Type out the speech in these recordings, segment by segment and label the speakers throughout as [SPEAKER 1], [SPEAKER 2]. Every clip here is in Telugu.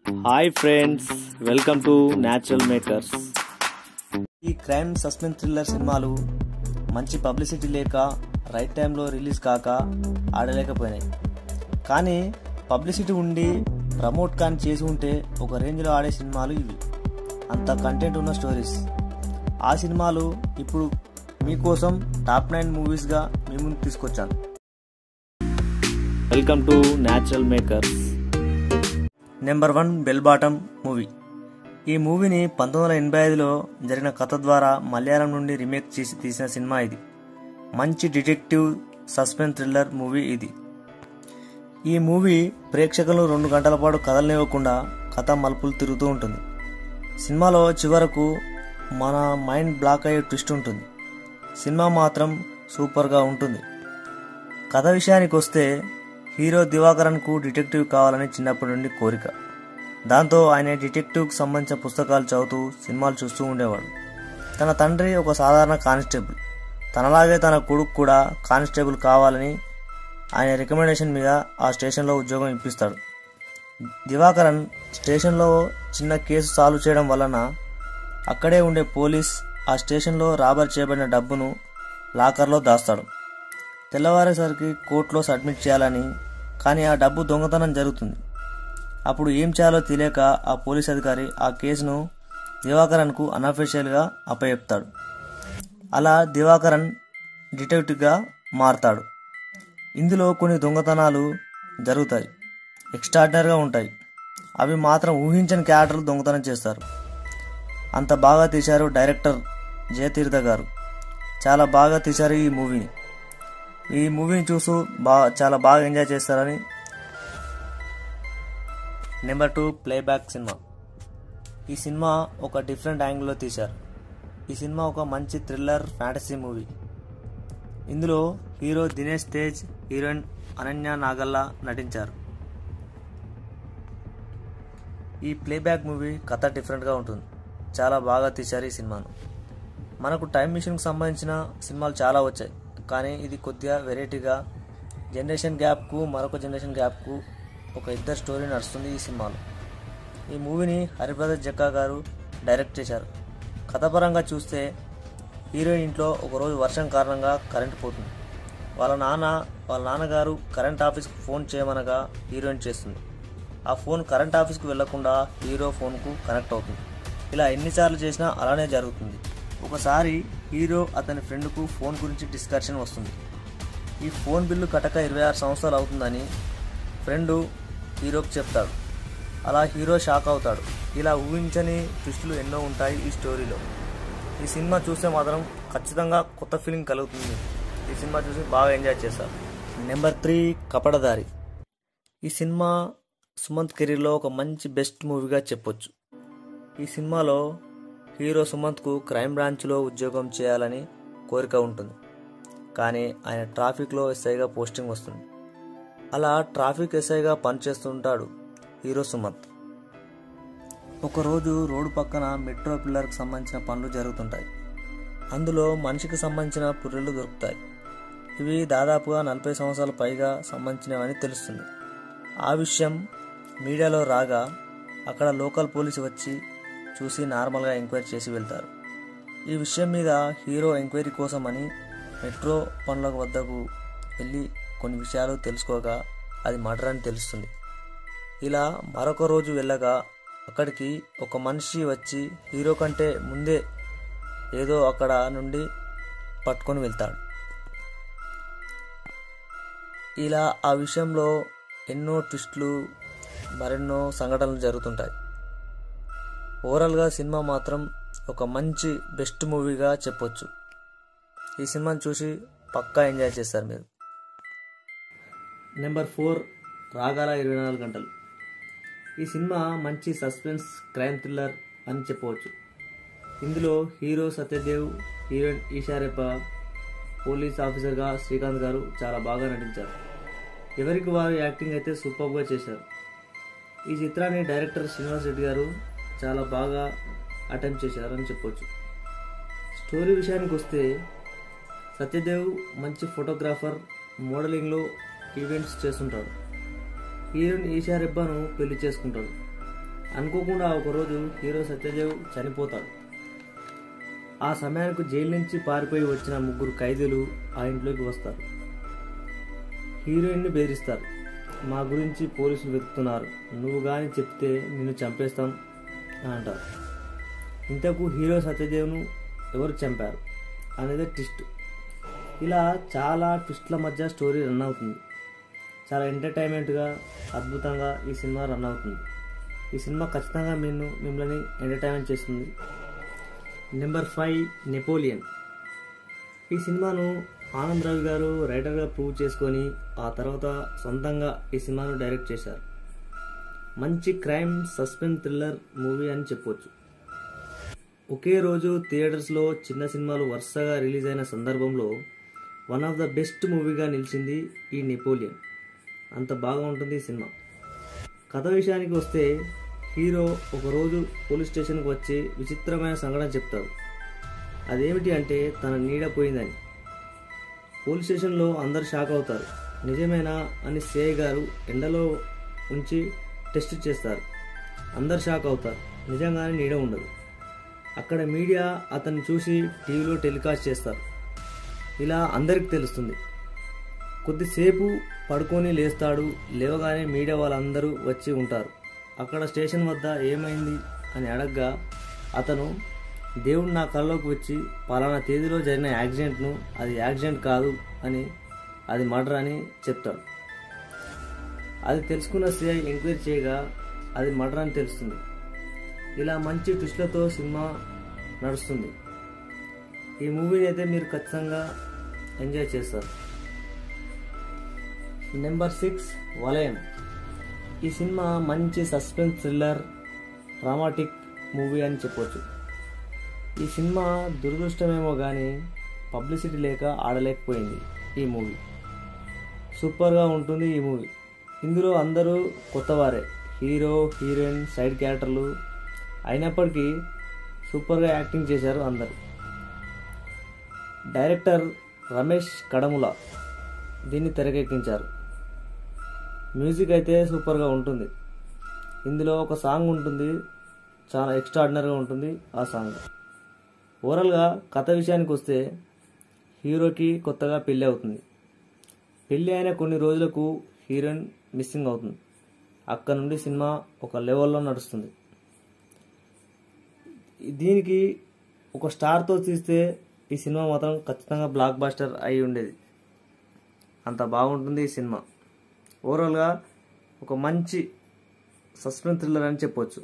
[SPEAKER 1] hi friends welcome to natural makers
[SPEAKER 2] ఈ క్రైమ్ సస్పెన్స్ థ్రిల్లర్ సినిమాలు మంచి పబ్లిసిటీ లేక రైట్ టైంలో రిలీజ్ కాక ఆడలేకపోయినాయి కానీ పబ్లిసిటీ ఉండి ప్రమోట్ కానీ చేసి ఉంటే ఒక రేంజ్లో ఆడే సినిమాలు ఇవి అంత కంటెంట్ ఉన్న స్టోరీస్ ఆ సినిమాలు ఇప్పుడు మీకోసం టాప్ నైన్ మూవీస్గా మీ ముందు తీసుకొచ్చాను
[SPEAKER 1] welcome to natural makers
[SPEAKER 2] number one bell bottom movie ఈ మూవీని పంతొమ్మిది వందల ఎనభై ఐదులో జరిగిన కథ ద్వారా మలయాళం నుండి రీమేక్ చేసి తీసిన సినిమా ఇది మంచి డిటెక్టివ్ సస్పెన్స్ థ్రిల్లర్ మూవీ ఇది ఈ మూవీ ప్రేక్షకులు రెండు గంటల పాటు కథలనివ్వకుండా కథ మలుపులు తిరుగుతూ ఉంటుంది సినిమాలో చివరకు మన మైండ్ బ్లాక్ అయ్యే ట్విస్ట్ ఉంటుంది సినిమా మాత్రం సూపర్గా ఉంటుంది కథ విషయానికి వస్తే హీరో దివాకరన్కు డిటెక్టివ్ కావాలని చిన్నప్పటి నుండి కోరిక దాంతో ఆయన డిటెక్టివ్కి సంబంధించిన పుస్తకాలు చదువుతూ సినిమాలు చూస్తూ ఉండేవాడు తన తండ్రి ఒక సాధారణ కానిస్టేబుల్ తనలాగే తన కొడుకు కూడా కానిస్టేబుల్ కావాలని ఆయన రికమెండేషన్ మీద ఆ స్టేషన్లో ఉద్యోగం ఇప్పిస్తాడు దివాకరన్ స్టేషన్లో చిన్న కేసు సాల్వ్ చేయడం వలన అక్కడే ఉండే పోలీస్ ఆ స్టేషన్లో రాబర్ చేయబడిన డబ్బును లాకర్లో దాస్తాడు తెల్లవారేసరికి కోర్టులో సబ్మిట్ చేయాలని కానీ ఆ డబ్బు దొంగతనం జరుగుతుంది అప్పుడు ఏం చేయాలో తెలియక ఆ పోలీస్ అధికారి ఆ కేసును దివాకరన్కు అన్అఫీషియల్గా అప్పచెప్తాడు అలా దివాకరన్ డిటెక్టివ్గా మారతాడు ఇందులో కొన్ని దొంగతనాలు జరుగుతాయి ఎక్స్ట్రాడినరీగా ఉంటాయి అవి మాత్రం ఊహించని క్యారెక్టర్లు దొంగతనం చేస్తారు అంత బాగా తీశారు డైరెక్టర్ జయతీర్థ గారు చాలా బాగా తీశారు ఈ మూవీని ఈ మూవీని చూస్తూ బాగా చాలా బాగా ఎంజాయ్ చేస్తారని నెంబర్ టూ ప్లేబ్యాక్ సినిమా ఈ సినిమా ఒక డిఫరెంట్ యాంగిల్లో తీశారు ఈ సినిమా ఒక మంచి థ్రిల్లర్ ఫ్యాంటసీ మూవీ ఇందులో హీరో దినేష్ తేజ్ హీరోయిన్ అనన్య నాగల్లా నటించారు ఈ ప్లేబ్యాక్ మూవీ కథ డిఫరెంట్గా ఉంటుంది చాలా బాగా తీశారు ఈ సినిమాను మనకు టైం మిషన్కి సంబంధించిన సినిమాలు చాలా వచ్చాయి కానీ ఇది కొద్దిగా వెరైటీగా జనరేషన్ గ్యాప్కు మరొక జనరేషన్ గ్యాప్కు ఒక ఇద్దరు స్టోరీ నడుస్తుంది ఈ సినిమాలో ఈ మూవీని హరిప్రసాద్ జక్కా గారు డైరెక్ట్ చేశారు కథపరంగా చూస్తే హీరోయిన్ ఇంట్లో ఒకరోజు వర్షం కారణంగా కరెంట్ పోతుంది వాళ్ళ నాన్న వాళ్ళ నాన్నగారు కరెంట్ ఆఫీస్కి ఫోన్ చేయమనగా హీరోయిన్ చేస్తుంది ఆ ఫోన్ కరెంట్ ఆఫీస్కి వెళ్లకుండా హీరో ఫోన్కు కనెక్ట్ అవుతుంది ఇలా ఎన్నిసార్లు చేసినా అలానే జరుగుతుంది ఒకసారి హీరో అతని ఫ్రెండ్కు ఫోన్ గురించి డిస్కషన్ వస్తుంది ఈ ఫోన్ బిల్లు కట్టక ఇరవై ఆరు సంవత్సరాలు అవుతుందని ఫ్రెండు హీరోకి చెప్తాడు అలా హీరో షాక్ అవుతాడు ఇలా ఊహించని ట్విస్టులు ఎన్నో ఉంటాయి ఈ స్టోరీలో ఈ సినిమా చూస్తే మాత్రం ఖచ్చితంగా కొత్త ఫీలింగ్ కలుగుతుంది ఈ సినిమా చూసి బాగా ఎంజాయ్ చేస్తారు నెంబర్ త్రీ కపడదారి ఈ సినిమా సుమంత్ కెరీర్లో ఒక మంచి బెస్ట్ మూవీగా చెప్పొచ్చు ఈ సినిమాలో హీరో సుమంత్కు క్రైమ్ బ్రాంచ్లో ఉద్యోగం చేయాలని కోరిక ఉంటుంది కానీ ఆయన ట్రాఫిక్లో ఎస్ఐగా పోస్టింగ్ వస్తుంది అలా ట్రాఫిక్ ఎస్ఐగా పనిచేస్తుంటాడు హీరో సుమంత్ ఒకరోజు రోడ్డు పక్కన మెట్రో పిల్లర్కి సంబంధించిన పనులు జరుగుతుంటాయి అందులో మనిషికి సంబంధించిన పుర్రెలు దొరుకుతాయి ఇవి దాదాపుగా నలభై సంవత్సరాల పైగా సంబంధించినవని తెలుస్తుంది ఆ విషయం మీడియాలో రాగా అక్కడ లోకల్ పోలీసు వచ్చి చూసి నార్మల్గా ఎంక్వైరీ చేసి వెళ్తారు ఈ విషయం మీద హీరో ఎంక్వైరీ కోసమని మెట్రో పనుల వద్దకు వెళ్ళి కొన్ని విషయాలు తెలుసుకోగా అది మర్డర్ అని తెలుస్తుంది ఇలా మరొక రోజు వెళ్ళగా అక్కడికి ఒక మనిషి వచ్చి హీరో కంటే ముందే ఏదో అక్కడ నుండి పట్టుకొని వెళ్తాడు ఇలా ఆ విషయంలో ఎన్నో ట్విస్టులు మరెన్నో సంఘటనలు జరుగుతుంటాయి ఓవరాల్గా సినిమా మాత్రం ఒక మంచి బెస్ట్ మూవీగా చెప్పొచ్చు ఈ సినిమాని చూసి పక్కా ఎంజాయ్ చేస్తారు మీరు నెంబర్ ఫోర్ రాగాల ఇరవై నాలుగు గంటలు ఈ సినిమా మంచి సస్పెన్స్ క్రైమ్ థ్రిల్లర్ అని చెప్పవచ్చు ఇందులో హీరో సత్యదేవ్ హీరోయిన్ ఈషారెప్ప పోలీస్ ఆఫీసర్గా శ్రీకాంత్ గారు చాలా బాగా నటించారు ఎవరికి వారు యాక్టింగ్ అయితే సూపర్గా చేశారు ఈ చిత్రాన్ని డైరెక్టర్ శ్రీనివాస్ రెడ్డి గారు చాలా బాగా అటెంప్ట్ చేశారని చెప్పొచ్చు స్టోరీ విషయానికి వస్తే సత్యదేవ్ మంచి ఫోటోగ్రాఫర్ మోడలింగ్లో ఈవెంట్స్ చేస్తుంటాడు హీరోయిన్ ఈషా రెబ్బాను పెళ్లి చేసుకుంటాడు అనుకోకుండా ఒకరోజు హీరో సత్యదేవ్ చనిపోతాడు ఆ సమయానికి జైలు నుంచి పారిపోయి వచ్చిన ముగ్గురు ఖైదీలు ఆ ఇంట్లోకి వస్తారు హీరోయిన్ని బెదిరిస్తారు మా గురించి పోలీసులు వెతుకుతున్నారు నువ్వు కానీ చెప్తే నిన్ను చంపేస్తాం అని అంటారు ఇంతకు హీరో సత్యదేవ్ను ఎవరు చంపారు అనేది ట్విస్ట్ ఇలా చాలా ట్విస్ట్ల మధ్య స్టోరీ రన్ అవుతుంది చాలా ఎంటర్టైన్మెంట్గా అద్భుతంగా ఈ సినిమా రన్ అవుతుంది ఈ సినిమా ఖచ్చితంగా మీరు మిమ్మల్ని ఎంటర్టైన్మెంట్ చేస్తుంది నెంబర్ ఫైవ్ నెపోలియన్ ఈ సినిమాను ఆనంద్ రవి గారు రైటర్గా ప్రూవ్ చేసుకొని ఆ తర్వాత సొంతంగా ఈ సినిమాను డైరెక్ట్ చేశారు మంచి క్రైమ్ సస్పెన్స్ థ్రిల్లర్ మూవీ అని చెప్పొచ్చు ఒకే రోజు థియేటర్స్లో చిన్న సినిమాలు వరుసగా రిలీజ్ అయిన సందర్భంలో వన్ ఆఫ్ ద బెస్ట్ మూవీగా నిలిచింది ఈ నెపోలియన్ అంత బాగా ఉంటుంది ఈ సినిమా కథ విషయానికి వస్తే హీరో ఒకరోజు పోలీస్ స్టేషన్కి వచ్చి విచిత్రమైన సంఘటన చెప్తాడు అదేమిటి అంటే తన నీడ పోయిందని పోలీస్ స్టేషన్లో అందరు షాక్ అవుతారు నిజమేనా అని సిఐ గారు ఎండలో ఉంచి టెస్ట్ చేస్తారు అందరు షాక్ అవుతారు నిజంగానే నీడ ఉండదు అక్కడ మీడియా అతన్ని చూసి టీవీలో టెలికాస్ట్ చేస్తారు ఇలా అందరికి తెలుస్తుంది కొద్దిసేపు పడుకొని లేస్తాడు లేవగానే మీడియా వాళ్ళందరూ వచ్చి ఉంటారు అక్కడ స్టేషన్ వద్ద ఏమైంది అని అడగ్గా అతను దేవుడు నా కళ్ళలోకి వచ్చి పలానా తేదీలో జరిగిన యాక్సిడెంట్ను అది యాక్సిడెంట్ కాదు అని అది మర్డర్ అని చెప్తాడు అది తెలుసుకున్న సిఐ ఎంక్వైరీ చేయగా అది మర్డర్ అని తెలుస్తుంది ఇలా మంచి ట్విస్ట్లతో సినిమా నడుస్తుంది ఈ మూవీని అయితే మీరు ఖచ్చితంగా ఎంజాయ్ చేస్తారు నెంబర్ సిక్స్ వలయం ఈ సినిమా మంచి సస్పెన్స్ థ్రిల్లర్ డ్రామాటిక్ మూవీ అని చెప్పొచ్చు ఈ సినిమా దురదృష్టమేమో కానీ పబ్లిసిటీ లేక ఆడలేకపోయింది ఈ మూవీ సూపర్గా ఉంటుంది ఈ మూవీ ఇందులో అందరూ కొత్తవారే హీరో హీరోయిన్ సైడ్ క్యారెక్టర్లు అయినప్పటికీ సూపర్గా యాక్టింగ్ చేశారు అందరు డైరెక్టర్ రమేష్ కడముల దీన్ని తెరకెక్కించారు మ్యూజిక్ అయితే సూపర్గా ఉంటుంది ఇందులో ఒక సాంగ్ ఉంటుంది చాలా ఎక్స్ట్రాడినరీగా ఉంటుంది ఆ సాంగ్ ఓవరాల్గా కథ విషయానికి వస్తే హీరోకి కొత్తగా పెళ్ళి అవుతుంది పెళ్ళి అయిన కొన్ని రోజులకు హీరోయిన్ మిస్సింగ్ అవుతుంది అక్కడ నుండి సినిమా ఒక లెవెల్లో నడుస్తుంది దీనికి ఒక స్టార్తో తీస్తే ఈ సినిమా మాత్రం ఖచ్చితంగా బ్లాక్ బాస్టర్ అయి ఉండేది అంత బాగుంటుంది ఈ సినిమా ఓవరాల్గా ఒక మంచి సస్పెన్స్ థ్రిల్లర్ అని చెప్పొచ్చు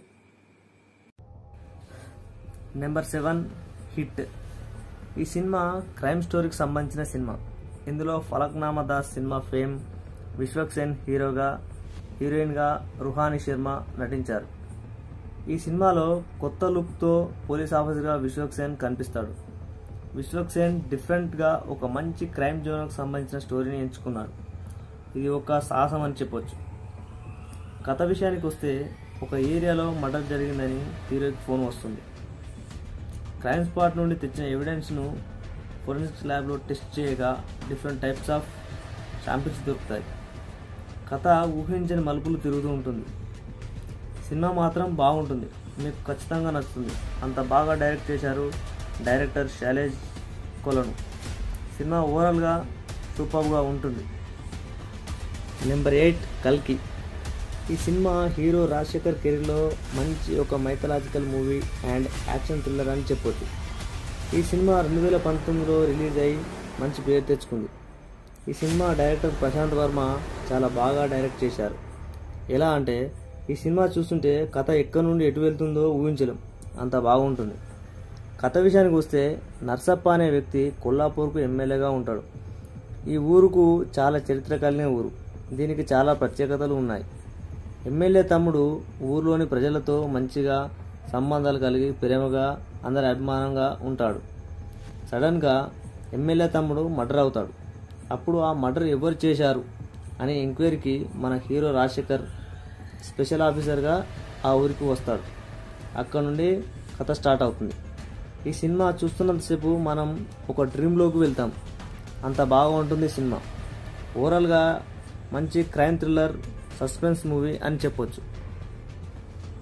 [SPEAKER 2] నెంబర్ సెవెన్ హిట్ ఈ సినిమా క్రైమ్ స్టోరీకి సంబంధించిన సినిమా ఇందులో ఫలక్నామా దాస్ సినిమా ఫేమ్ విశ్వక్ సేన్ హీరోగా హీరోయిన్గా రుహాని శర్మ నటించారు ఈ సినిమాలో కొత్త లుక్తో పోలీస్ ఆఫీసర్గా విశ్వక్ సేన్ కనిపిస్తాడు విశ్వక్ సేన్ డిఫరెంట్గా ఒక మంచి క్రైమ్ జోన్కి సంబంధించిన స్టోరీని ఎంచుకున్నాడు ఇది ఒక సాహసం అని చెప్పొచ్చు కథ విషయానికి వస్తే ఒక ఏరియాలో మర్డర్ జరిగిందని హీరోకి ఫోన్ వస్తుంది క్రైమ్ స్పాట్ నుండి తెచ్చిన ఎవిడెన్స్ను ఫోరెన్సిక్స్ ల్యాబ్లో టెస్ట్ చేయగా డిఫరెంట్ టైప్స్ ఆఫ్ శాంపిల్స్ దొరుకుతాయి కథ ఊహించని మలుపులు తిరుగుతూ ఉంటుంది సినిమా మాత్రం బాగుంటుంది మీకు ఖచ్చితంగా నచ్చుతుంది అంత బాగా డైరెక్ట్ చేశారు డైరెక్టర్ శైలేజ్ కొలను సినిమా ఓవరాల్గా సూపర్గా ఉంటుంది నెంబర్ ఎయిట్ కల్కి ఈ సినిమా హీరో రాజశేఖర్ కెరీర్లో మంచి ఒక mythological movie and action thriller అని చెప్పొచ్చు ఈ సినిమా రెండు వేల పంతొమ్మిదిలో రిలీజ్ అయ్యి మంచి పేరు తెచ్చుకుంది ఈ సినిమా డైరెక్టర్ ప్రశాంత్ వర్మ చాలా బాగా డైరెక్ట్ చేశారు ఎలా అంటే ఈ సినిమా చూస్తుంటే కథ ఎక్కడి నుండి ఎటు వెళ్తుందో ఊహించలేం అంత బాగుంటుంది కథ విషయానికి వస్తే నర్సప్ప అనే వ్యక్తి కొల్లాపూర్కు ఎమ్మెల్యేగా ఉంటాడు ఈ ఊరుకు చాలా చరిత్ర కలిగిన ఊరు దీనికి చాలా ప్రత్యేకతలు ఉన్నాయి ఎమ్మెల్యే తమ్ముడు ఊర్లోని ప్రజలతో మంచిగా సంబంధాలు కలిగి ప్రేమగా అందరి అభిమానంగా ఉంటాడు సడన్గా ఎమ్మెల్యే తమ్ముడు మర్డర్ అవుతాడు అప్పుడు ఆ మర్డర్ ఎవరు చేశారు అనే ఎంక్వైరీకి మన హీరో రాజశేఖర్ స్పెషల్ ఆఫీసర్గా ఆ ఊరికి వస్తాడు అక్కడ నుండి కథ స్టార్ట్ అవుతుంది ఈ సినిమా చూస్తున్నంతసేపు మనం ఒక డ్రీమ్లోకి వెళ్తాం అంత బాగా ఉంటుంది సినిమా ఓవరాల్గా మంచి క్రైమ్ థ్రిల్లర్ సస్పెన్స్ మూవీ అని చెప్పొచ్చు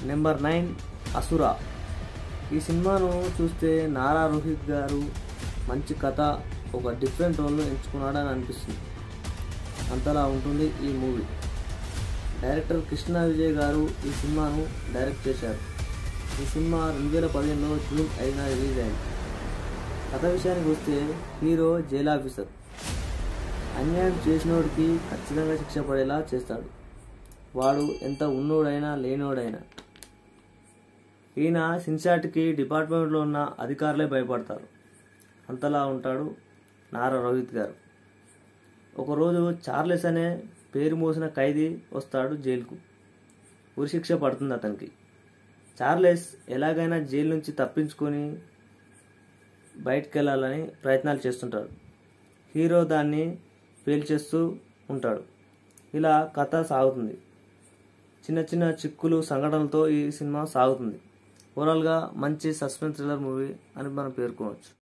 [SPEAKER 2] నెంబర్ నైన్ అసురా ఈ సినిమాను చూస్తే నారా రోహిత్ గారు మంచి కథ ఒక డిఫరెంట్ రోల్ను ఎంచుకున్నాడని అనిపిస్తుంది అంతలా ఉంటుంది ఈ మూవీ డైరెక్టర్ కృష్ణ విజయ్ గారు ఈ సినిమాను డైరెక్ట్ చేశారు ఈ సినిమా రెండు వేల పదిహేనులో జూన్ ఐదున రిలీజ్ అయింది కథ విషయానికి వస్తే హీరో జైల్ ఆఫీసర్ అన్యాయం చేసినోడికి ఖచ్చితంగా శిక్ష పడేలా చేస్తాడు వాడు ఎంత ఉన్నోడైనా లేనోడైనా ఈయన సిన్సాట్కి డిపార్ట్మెంట్లో ఉన్న అధికారులే భయపడతారు అంతలా ఉంటాడు నారా రోహిత్ గారు ఒకరోజు చార్లెస్ అనే పేరు మోసిన ఖైదీ వస్తాడు జైలుకు ఉరిశిక్ష పడుతుంది అతనికి చార్లెస్ ఎలాగైనా జైలు నుంచి తప్పించుకొని బయటకు వెళ్ళాలని ప్రయత్నాలు చేస్తుంటాడు హీరో దాన్ని పేల్చేస్తూ ఉంటాడు ఇలా కథ సాగుతుంది చిన్న చిన్న చిక్కులు సంఘటనలతో ఈ సినిమా సాగుతుంది ఓవరాల్గా మంచి సస్పెన్స్ థ్రిల్లర్ మూవీ అని మనం పేర్కొనవచ్చు